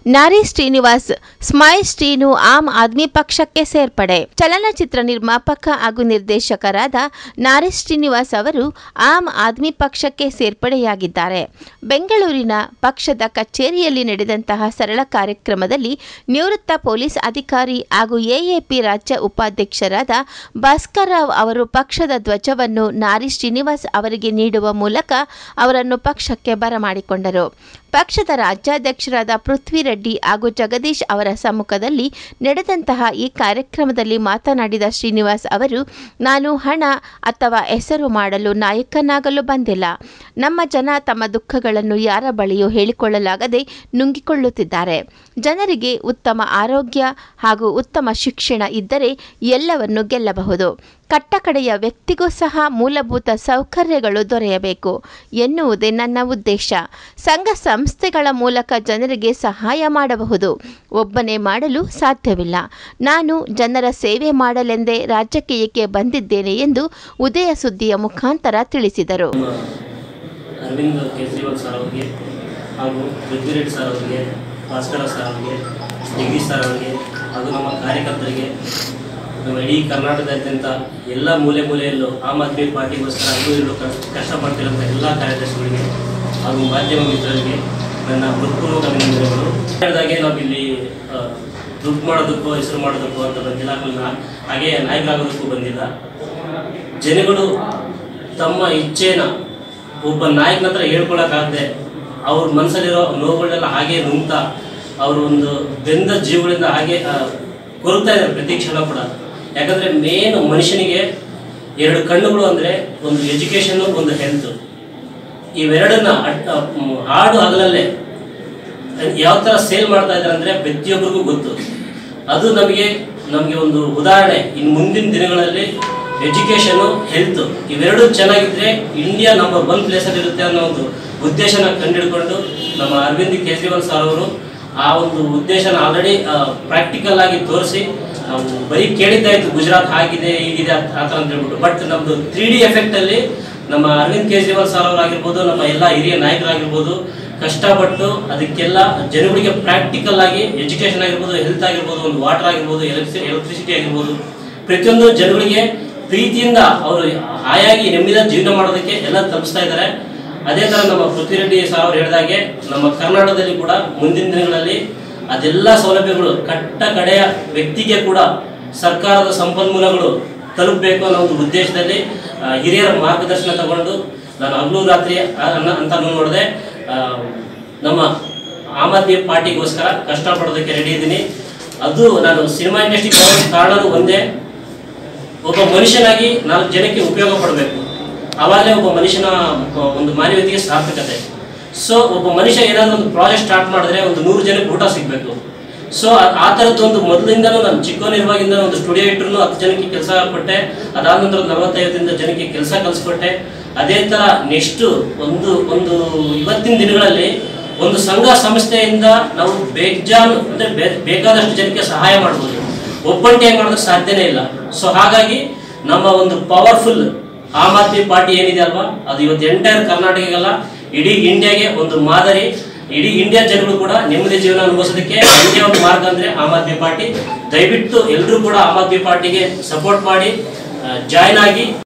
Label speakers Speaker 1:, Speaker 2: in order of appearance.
Speaker 1: ನಾರಿ ಶ್ರೀನಿವಾಸ್ ಸ್ಮೈಲ್ ಶ್ರೀನು ಆಮ್ ಆದ್ಮಿ ಪಕ್ಷಕ್ಕೆ ಸೇರ್ಪಡೆ ಚಲನಚಿತ್ರ ನಿರ್ಮಾಪಕ ಹಾಗೂ ನಿರ್ದೇಶಕರಾದ ನಾರಿ ಶ್ರೀನಿವಾಸ್ ಅವರು ಆಮ್ ಆದ್ಮಿ ಪಕ್ಷಕ್ಕೆ ಸೇರ್ಪಡೆಯಾಗಿದ್ದಾರೆ ಬೆಂಗಳೂರಿನ ಪಕ್ಷದ ಕಚೇರಿಯಲ್ಲಿ ನಡೆದಂತಹ ಸರಳ ಕಾರ್ಯಕ್ರಮದಲ್ಲಿ ನಿವೃತ್ತ ಪೊಲೀಸ್ ಅಧಿಕಾರಿ ಹಾಗೂ ಎಎಪಿ ರಾಜ್ಯ ಉಪಾಧ್ಯಕ್ಷರಾದ ಭಾಸ್ಕರ್ ರಾವ್ ಅವರು ಪಕ್ಷದ ಧ್ವಜವನ್ನು ನಾರಿ ಶ್ರೀನಿವಾಸ್ ಅವರಿಗೆ ನೀಡುವ ಮೂಲಕ ಅವರನ್ನು ಪಕ್ಷಕ್ಕೆ ಬರಮಾಡಿಕೊಂಡರು ಪಕ್ಷದ ರಾಜ್ಯಾಧ್ಯಕ್ಷರಾದ ಪೃಥ್ವಿ ರೆಡ್ಡಿ ಹಾಗೂ ಜಗದೀಶ್ ಅವರ ಸಮ್ಮುಖದಲ್ಲಿ ನಡೆದಂತಹ ಈ ಕಾರ್ಯಕ್ರಮದಲ್ಲಿ ಮಾತನಾಡಿದ ಶ್ರೀನಿವಾಸ್ ಅವರು ನಾನು ಹಣ ಅಥವಾ ಹೆಸರು ಮಾಡಲು ನಾಯಕನಾಗಲು ಬಂದಿಲ್ಲ ನಮ್ಮ ಜನ ತಮ್ಮ ದುಃಖಗಳನ್ನು ಯಾರ ಬಳಿಯೂ ಹೇಳಿಕೊಳ್ಳಲಾಗದೆ ನುಂಗಿಕೊಳ್ಳುತ್ತಿದ್ದಾರೆ ಜನರಿಗೆ ಉತ್ತಮ ಆರೋಗ್ಯ ಹಾಗೂ ಉತ್ತಮ ಶಿಕ್ಷಣ ಇದ್ದರೆ ಎಲ್ಲವನ್ನು ಗೆಲ್ಲಬಹುದು ಕಟ್ಟಕಡೆಯ ವ್ಯಕ್ತಿಗೂ ಸಹ ಮೂಲಭೂತ ಸೌಕರ್ಯಗಳು ದೊರೆಯಬೇಕು ಎನ್ನುವುದೇ ನನ್ನ ಉದ್ದೇಶ ಸಂಘ ಸಂಸ್ಥೆಗಳ ಮೂಲಕ ಜನರಿಗೆ ಸಹಾಯ ಮಾಡಬಹುದು ಒಬ್ಬನೇ ಮಾಡಲು ಸಾಧ್ಯವಿಲ್ಲ ನಾನು ಜನರ ಸೇವೆ ಮಾಡಲೆಂದೇ ರಾಜಕೀಯಕ್ಕೆ ಬಂದಿದ್ದೇನೆ ಎಂದು ಉದಯ ಸುದ್ದಿಯ ಮುಖಾಂತರ ತಿಳಿಸಿದರು
Speaker 2: ನಮ್ಮ ಅರವಿಂದ್ ಕೇಜ್ರಿವಾಲ್ ಸರ್ ಅವರಿಗೆ ಹಾಗೂ ಪೃಥ್ವಿರೆಡ್ಡಿ ಸರ್ ಅವರಿಗೆ ಭಾಸ್ಕರ ಸರ್ ಅವರಿಗೆ ಜಗದೀಶ್ ಸರ್ ಅವರಿಗೆ ಹಾಗೂ ನಮ್ಮ ಕಾರ್ಯಕರ್ತರಿಗೆ ನಮ್ಮ ಇಡೀ ಕರ್ನಾಟಕದಾದ್ಯಂತ ಎಲ್ಲ ಮೂಲೆ ಮೂಲೆಯಲ್ಲೂ ಆಮ್ ಆದ್ಮಿ ಪಾರ್ಟಿಗೋಸ್ಕರ ಅಲ್ಲೂ ಇಲ್ಲೂ ಕಷ್ಟ ಕಷ್ಟಪಡ್ತಿರುವಂಥ ಎಲ್ಲ ಕಾರ್ಯದರ್ಶಿಗಳಿಗೆ ಹಾಗೂ ಮಾಧ್ಯಮ ಮಿತ್ರರಿಗೆ ನನ್ನ ಹೃತ್ಪೂರ್ವಕ ಅಭಿನಂದನೆಗಳು ಹೇಳಿದಾಗೆ ನಾವು ಇಲ್ಲಿ ಆ, ದುಡ್ಡು ಮಾಡೋದಕ್ಕೂ ಹೆಸರು ಮಾಡೋದಕ್ಕೂ ಅಂತ ಬಂದಿಲ್ಲ ನಾ- ಹಾಗೆ ನಾಯಕರಾಗೋದಕ್ಕೂ ಬಂದಿಲ್ಲ ಜನಗಳು ತಮ್ಮ ಇಚ್ಛೆನ ಒಬ್ಬ ನಾಯಕನ ಹತ್ರ ಹೇಳ್ಕೊಳಕ್ಕಾಗದೆ ಅವ್ರ ಮನಸ್ಸಲ್ಲಿರೋ ನೋವುಗಳನ್ನೆಲ್ಲ ಹಾಗೆ ನುಂಗ್ತಾ ಅವರು ಒಂದು ಬೆಂದ ಜೀವಗಳಿಂದ ಹಾಗೆ ಆ, ಕೊರಗ್ತಾ ಇದ್ದಾರೆ ಪ್ರತಿ ಕ್ಷಣ ಕೂಡ ಯಾಕಂದ್ರೆ ಮೇನ್ ಮನುಷ್ಯನಿಗೆ ಎರಡು ಕಣ್ಣುಗಳು ಅಂದ್ರೆ ಒಂದು ಎಜುಕೇಶನ್ ಒಂದು ಹೆಲ್ತ್ ಇವೆರಡನ್ನ ಅಟ್- ಆ, ಮ್, ಹಾಡು ಹಗಲಲ್ಲೇ ಯಾವ ಥರ ಸೇಲ್ ಮಾಡ್ತಾ ಇದ್ದಾರೆ ಅಂದರೆ ಪ್ರತಿಯೊಬ್ಬರಿಗೂ ಗೊತ್ತು ಅದು ನಮಗೆ ನಮಗೆ ಒಂದು ಉದಾಹರಣೆ ಇನ್ನು ಮುಂದಿನ ದಿನಗಳಲ್ಲಿ ಎಜುಕೇಷನು ಹೆಲ್ತ್ ಇವೆರಡೂ ಚೆನ್ನಾಗಿದ್ರೆ ಇಂಡಿಯಾ ನಂಬರ್ ಒನ್ ಪ್ಲೇಸಲ್ಲಿ ಇರುತ್ತೆ ಅನ್ನೋ ಒಂದು ಉದ್ದೇಶನ ಕಂಡುಹಿಡ್ಕೊಂಡು ನಮ್ಮ ಅರವಿಂದ್ ಕೇಜ್ರಿವಾಲ್ ಸರ್ ಅವರು ಆ ಒಂದು ಉದ್ದೇಶನ ಆಲ್ರೆಡಿ ಪ್ರಾಕ್ಟಿಕಲ್ ಆಗಿ ತೋರಿಸಿ ನಾವು ಬರೀ ಕೇಳಿದ್ದಾಯ್ತು ಗುಜರಾತ್ ಹಾಗಿದೆ ಹೀಗಿದೆ ಆ ಆ ಥರ ಅಂತ ಹೇಳ್ಬಿಟ್ಟು ಬಟ್ ನಮ್ಮದು ತ್ರೀ ಡಿ ಎಫೆಕ್ಟಲ್ಲಿ ನಮ್ಮ ಅರವಿಂದ್ ಕೇಜ್ರಿವಾಲ್ ಸರ್ ಅವರಾಗಿರ್ಬೋದು ನಮ್ಮ ಎಲ್ಲ ಹಿರಿಯ ನಾಯಕರಾಗಿರ್ಬೋದು ಕಷ್ಟಪಟ್ಟು ಅದಕ್ಕೆಲ್ಲ ಜನಗಳಿಗೆ ಪ್ರಾಕ್ಟಿಕಲ್ ಆಗಿ ಎಜುಕೇಶನ್ ಆಗಿರ್ಬೋದು ಹೆಲ್ತ್ ಆಗಿರ್ಬೋದು ಒಂದು ವಾಟರ್ ಆಗಿರ್ಬೋದು ಎಲೆಕ್ಟ್ರಿ ಎಲೆಕ್ಟ್ರಿಸಿಟಿ ಆಗಿರ್ಬೋದು ಪ್ರತಿಯೊಂದು ಜನಗಳಿಗೆ ಪ್ರೀತಿಯಿಂದ ಅವರು ಆಯಾಗಿ ನೆಮ್ಮದಿಯ ಜೀವನ ಮಾಡೋದಕ್ಕೆ ಎಲ್ಲ ತಲುಪಿಸ್ತಾ ಇದ್ದಾರೆ ಅದೇ ಥರ ನಮ್ಮ ಪೃಥ್ವಿರೆಡ್ಡಿ ಸರ್ ಅವರು ಹೇಳಿದಾಗೆ ನಮ್ಮ ಕರ್ನಾಟಕದಲ್ಲಿ ಕೂಡ ಮುಂದಿನ ದಿನಗಳಲ್ಲಿ ಅದೆಲ್ಲ ಸೌಲಭ್ಯಗಳು ಕಟ್ಟ ಕಡೆಯ ವ್ಯಕ್ತಿಗೆ ಕೂಡ ಸರ್ಕಾರದ ಸಂಪನ್ಮೂಲಗಳು ತಲುಪಬೇಕು ಅನ್ನೋ ಒಂದು ಉದ್ದೇಶದಲ್ಲಿ ಆ, ಹಿರಿಯರ ಮಾರ್ಗದರ್ಶನ ತಗೊಂಡು ನಾನು ಹಗಲು ರಾತ್ರಿ ಆ- ಅನ್ನ- ಅಂತ ನೋಡಿದೆ ಆ, ನಮ್ಮ ಆಮ್ ಆದ್ಮಿ ಪಾರ್ಟಿಗೋಸ್ಕರ ಕಷ್ಟಪಡೋದಕ್ಕೆ ರೆಡಿ ಇದ್ದೀನಿ ಅದು ನಾನು ಸಿನಿಮಾ ಇಂಡಸ್ಟ್ರಿ ಬರೋದಕ್ಕೆ ಕಾರಣನೂ ಒಂದೇ ಒಬ್ಬ ಮನುಷ್ಯನಾಗಿ ನಾಲ್ಕು ಜನಕ್ಕೆ ಉಪಯೋಗ ಪಡಬೇಕು ಆವಾಗಲೇ ಒಬ್ಬ ಮನುಷ್ಯನ ಒ- ಒಂದು ಮಾನವೀಯತೆಗೆ ಸಾರ್ಥಕತೆ ಸೊ ಒಬ್ಬ ಮನುಷ್ಯ ಏನಾದರೂ ಒಂದು ಪ್ರಾಜೆಕ್ಟ್ ಸ್ಟಾರ್ಟ್ ಮಾಡಿದ್ರೆ ಒಂದು ನೂರು ಜನಕ್ಕೆ ಊಟ ಸಿಗಬೇಕು ಸೊ ಆ ಥರದ್ದು ಒಂದು ಮೊದಲಿಂದನೂ ನಾನು ಚಿಕ್ಕವನಿರುವಾಗಿಂದ ಒಂದು ಸ್ಟುಡಿಯೋ ಇಟ್ಟರು ಹತ್ತು ಜನಕ್ಕೆ ಕೆಲಸ ಕೊಟ್ಟೆ ಅದಾದ ನಂತರ ಒಂದು ನಲವತ್ತೈವತ್ತರಿಂದ ಜನಕ್ಕೆ ಕೆಲಸ ಕಲಿಸ್ಕೊಟ್ಟೆ ಅದೇ ಥರ ನೆಕ್ಸ್ಟು ಒಂದು ಒಂದು ಇವತ್ತಿನ ದಿನಗಳಲ್ಲಿ ಒಂದು ಸಂಘ ಸಂಸ್ಥೆಯಿಂದ ನಾವು ಬೇಜಾನು ಅಂದರೆ ಬೇ- ಬೇಕಾದಷ್ಟು ಜನಕ್ಕೆ ಸಹಾಯ ಮಾಡ್ಬೋದು ಒಬ್ಬಂಟಿಯಾಗಿ ಮಾಡೋದಕ್ಕೆ ಸಾಧ್ಯನೇ ಇಲ್ಲ ಸೊ ಹಾಗಾಗಿ ನಮ್ಮ ಒಂದು ಪವರ್ಫುಲ್ ಆಮ್ ಆದ್ಮಿ ಪಾರ್ಟಿ ಏನಿದೆ ಅಲ್ವಾ ಅದು ಇವತ್ತು ಎಂಟೈರ್ ಕರ್ನಾಟಕಗಲ್ಲ ಇಡೀ ಇಂಡಿಯಾಗೆ ಒಂದು ಮಾದರಿ ಇಡೀ ಇಂಡಿಯಾ ಜನಗಳು ಕೂಡ ನೆಮ್ಮದಿ ಜೀವನ ಅನುಭವಿಸೋದಕ್ಕೆ ಒಂದೇ ಒಂದು ಮಾರ್ಗ ಅಂದ್ರೆ ಆಮ್ ಆದ್ಮಿ ಪಾರ್ಟಿ ದಯವಿಟ್ಟು ಎಲ್ಲರೂ ಕೂಡ ಆಮ್ ಆದ್ಮಿ ಪಾರ್ಟಿಗೆ ಸಪೋರ್ಟ್ ಮಾಡಿ ಜಾಯ್ನ್ ಆಗಿ